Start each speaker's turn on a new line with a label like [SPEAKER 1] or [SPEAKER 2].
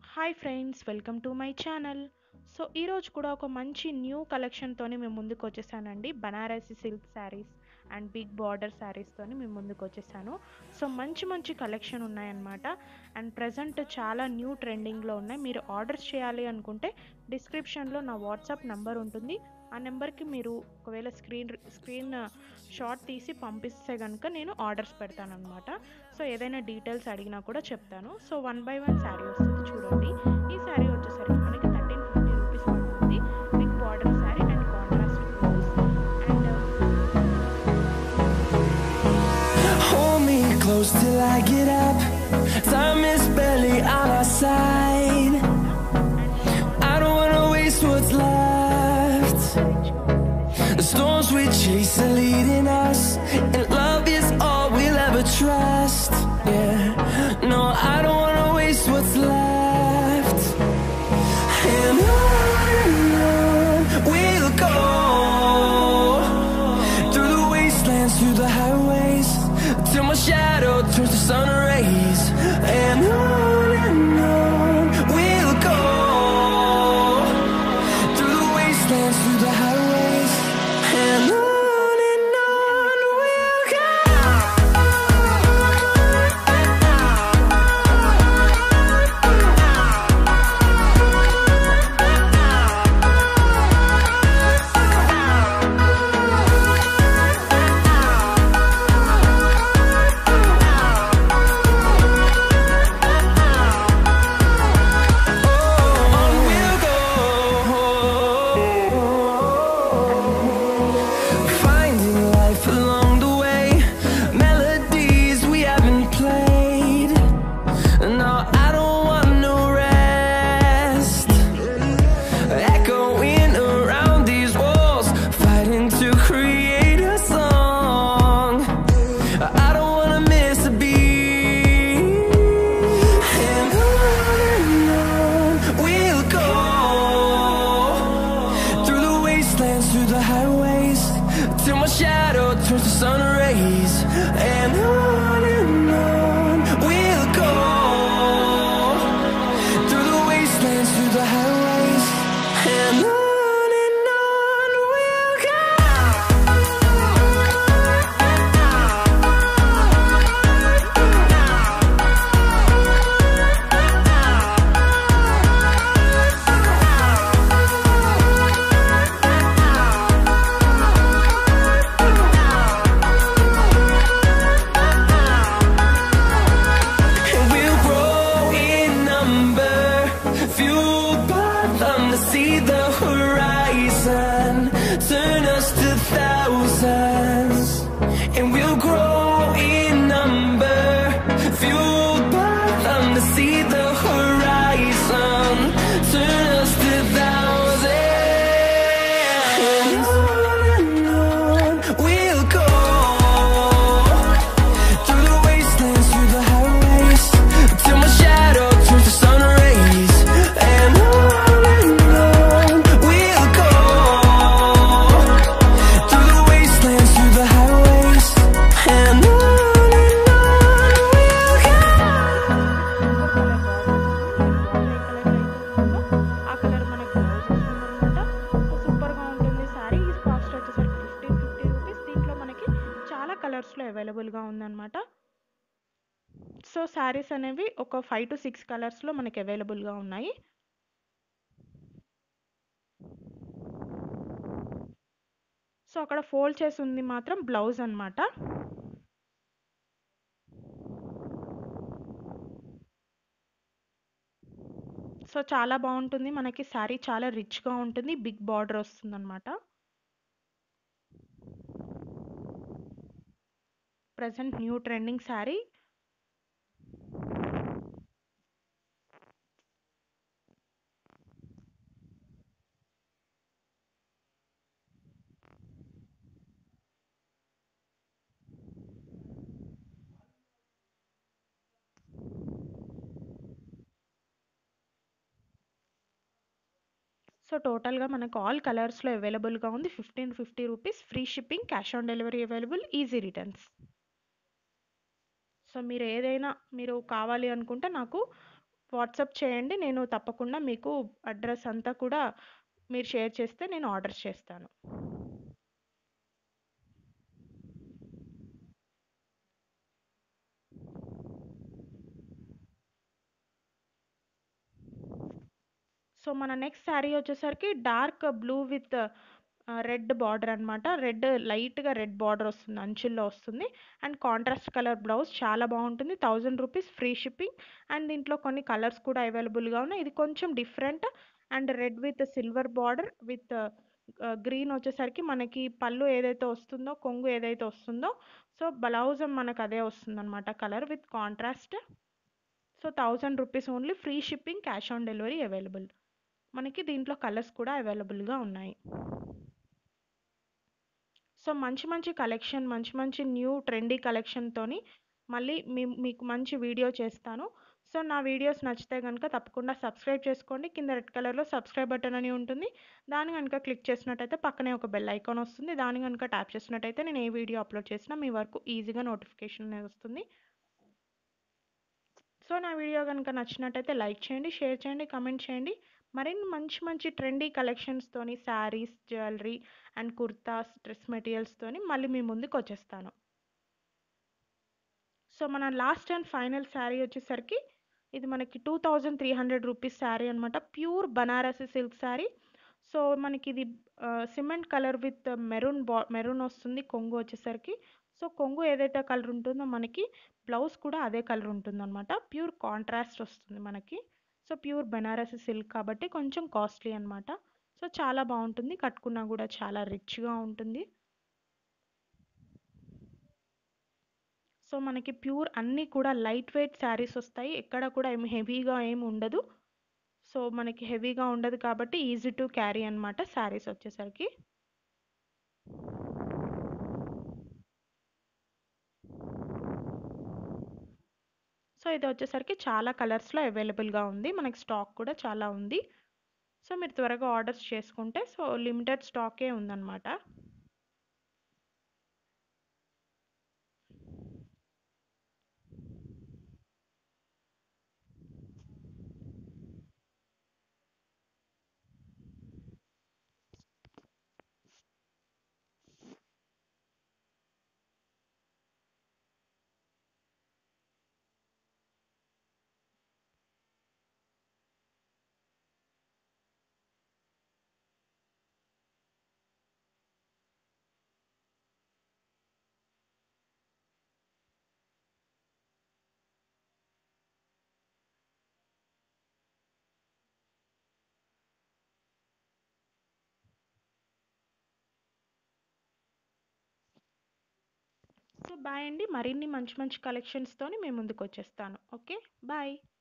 [SPEAKER 1] Hi friends welcome to my channel so ఈరోజు కూడా ఒక మంచి న్యూ కలెక్షన్తోని మేము ముందుకు వచ్చేసానండి Banarasi silk saris and big border శారీస్తోని మేము ముందుకు వచ్చేసాను సో మంచి మంచి కలెక్షన్ ఉన్నాయన్నమాట అండ్ ప్రజెంట్ చాలా న్యూ ట్రెండింగ్లో ఉన్నాయి మీరు ఆర్డర్స్ చేయాలి అనుకుంటే డిస్క్రిప్షన్లో నా వాట్సాప్ నెంబర్ ఉంటుంది ఆ నెంబర్కి మీరు ఒకవేళ స్క్రీన్ స్క్రీన్ షాట్ తీసి పంపిస్తే కనుక నేను ఆర్డర్స్ పెడతాను అనమాట సో ఏదైనా డీటెయిల్స్ అడిగినా కూడా చెప్తాను so one by one sari వస్తుంది చూడండి ఈ శారీ వచ్చేసరికి మనకి థర్టీన్ ఫిఫ్టీ రూపీస్ పడుతుంది big border sari and contrast blouse and
[SPEAKER 2] Hold me close till I get up. Time is barely on our side. I don't wanna waste what's left. The storms we chase are leading us, and love is all we'll ever trust. Yeah, no, I don't wanna waste what's left. And on and on we'll go through the wastelands, through the highways, till my shadow turns to sun rays. And on and on we'll go through the wastelands, through the highways, and on and on we'll go. On we'll go. Finding life along the way, melodies we haven't played. No, I don't want no rest. Echoing around these walls, fighting to create a song. I don't wanna miss a beat. And on and on we'll go through the wastelands, through the highways, till my shadow turns to sun rays. And on and on we'll go through the wastelands, through the highways, and on and on we'll go. And we'll grow in number, fueled by them to see the horizon, turn us to thousands. And we'll grow in number, fueled by them to see the horizon, turn us to thousands. And on and on we'll go. Through the wastelands, through the highways, till my shadow turns to sun rays. And on and on we'll go. Through the wastelands, through the highways, and on and on we'll go.
[SPEAKER 1] ఆ colour మనకు blouse వస్తుందన్నమాట so సూపర్గా ఉంటుంది శారీ ఈ cost వచ్చేసరికి fifteen fifty rupees దీంట్లో మనకి చాలా కలర్స్లో అవైలబుల్గా ఉందన్నమాట సో శారీస్ అనేవి ఒక ఫైవ్ టు సిక్స్ కలర్స్లో మనకి అవైలబుల్గా ఉన్నాయి సో అక్కడ ఫోల్డ్ చేసి ఉంది మాత్రం బ్లౌజ్ అన్నమాట సో చాలా బాగుంటుంది మనకి శారీ చాలా రిచ్గా ఉంటుంది బిగ్ బార్డర్ వస్తుంది అనమాట present new trending sari so టోటల్గా మనకు ఆల్ కలర్స్లో అవైలబుల్గా ఉంది fifteen fifty rupees free shipping cash on delivery available easy returns so మీరు ఏదైనా మీరు కావాలి అనుకుంటే నాకు వాట్సాప్ చేయండి నేను తప్పకుండా మీకు అడ్రస్ అంతా కూడా మీరు షేర్ చేస్తే నేను ఆర్డర్ చేస్తాను సో మన నెక్స్ట్ శారీ వచ్చేసరికి dark blue with red border అనమాట రెడ్ లైట్గా రెడ్ బార్డర్ వస్తుంది అంచుల్లో వస్తుంది అండ్ కాంట్రాస్ట్ కలర్ బ్లౌజ్ చాలా బాగుంటుంది thousand rupees free shipping and దీంట్లో కొన్ని కలర్స్ కూడా అవైలబుల్గా ఉన్నాయి ఇది కొంచెం different and red with silver border with green వచ్చేసరికి మనకి పళ్ళు ఏదైతే వస్తుందో కొంగు ఏదైతే వస్తుందో సో బ్లౌజ్ మనకు అదే వస్తుంది అనమాట colour with contrast so thousand rupees only free shipping cash on delivery available మనకి దీంట్లో కలర్స్ కూడా అవైలబుల్గా ఉన్నాయి సో మంచి మంచి కలెక్షన్ మంచి మంచి న్యూ ట్రెండీ కలెక్షన్తోని మళ్ళీ మీ మీకు మంచి వీడియో చేస్తాను సో నా వీడియోస్ నచ్చితే కనుక తప్పకుండా సబ్స్క్రైబ్ చేసుకోండి కింద రెడ్ కలర్లో సబ్స్క్రైబ్ బటన్ అని ఉంటుంది దాన్ని కనుక క్లిక్ చేసినట్టయితే పక్కనే ఒక బెల్ ఐకాన్ వస్తుంది దాన్ని కనుక ట్యాప్ చేసినట్టయితే నేను ఏ వీడియో అప్లోడ్ చేసినా మీ వరకు ఈజీగా నోటిఫికేషన్ అనేది వస్తుంది సో నా వీడియో కనుక నచ్చినట్టయితే లైక్ చేయండి షేర్ చేయండి కమెంట్ చేయండి మరిన్ని మంచి మంచి ట్రెండీ కలెక్షన్స్తోని saris jewellery and kurtas dress మెటీరియల్స్తోని మళ్ళీ మీ ముందుకు వచ్చేస్తాను సో మన లాస్ట్ అండ్ ఫైనల్ శారీ వచ్చేసరికి ఇది మనకి two thousand three hundred rupees sari అనమాట pure Banarasi silk sari so మనకి ఇది సిమెంట్ కలర్ విత్ మెరూన్ బా మెరూన్ వస్తుంది కొంగు వచ్చేసరికి సో కొంగు ఏదైతే కలర్ ఉంటుందో మనకి బ్లౌజ్ కూడా అదే కలర్ ఉంటుంది అనమాట ప్యూర్ కాంట్రాస్ట్ వస్తుంది మనకి సో ప్యూర్ బెనారసి సిల్క్ కాబట్టి కొంచెం కాస్ట్లీ అనమాట సో చాలా బాగుంటుంది కట్టుకున్నా కూడా చాలా రిచ్గా ఉంటుంది సో మనకి ప్యూర్ అన్నీ కూడా లైట్ వెయిట్ శారీస్ వస్తాయి ఎక్కడ కూడా ఏమి హెవీగా ఏమి ఉండదు సో మనకి హెవీగా ఉండదు కాబట్టి ఈజీ టు క్యారీ అనమాట శారీస్ వచ్చేసరికి సో ఇది వచ్చేసరికి చాలా కలర్స్లో అవైలబుల్గా ఉంది మనకి స్టాక్ కూడా చాలా ఉంది సో మీరు త్వరగా ఆర్డర్స్ చేసుకుంటే సో లిమిటెడ్ స్టాకే ఉందన్నమాట సో బాయ్ అండి మరిన్ని మంచి మంచి కలెక్షన్స్తోని మేము ముందుకు వచ్చేస్తాను ఓకే బాయ్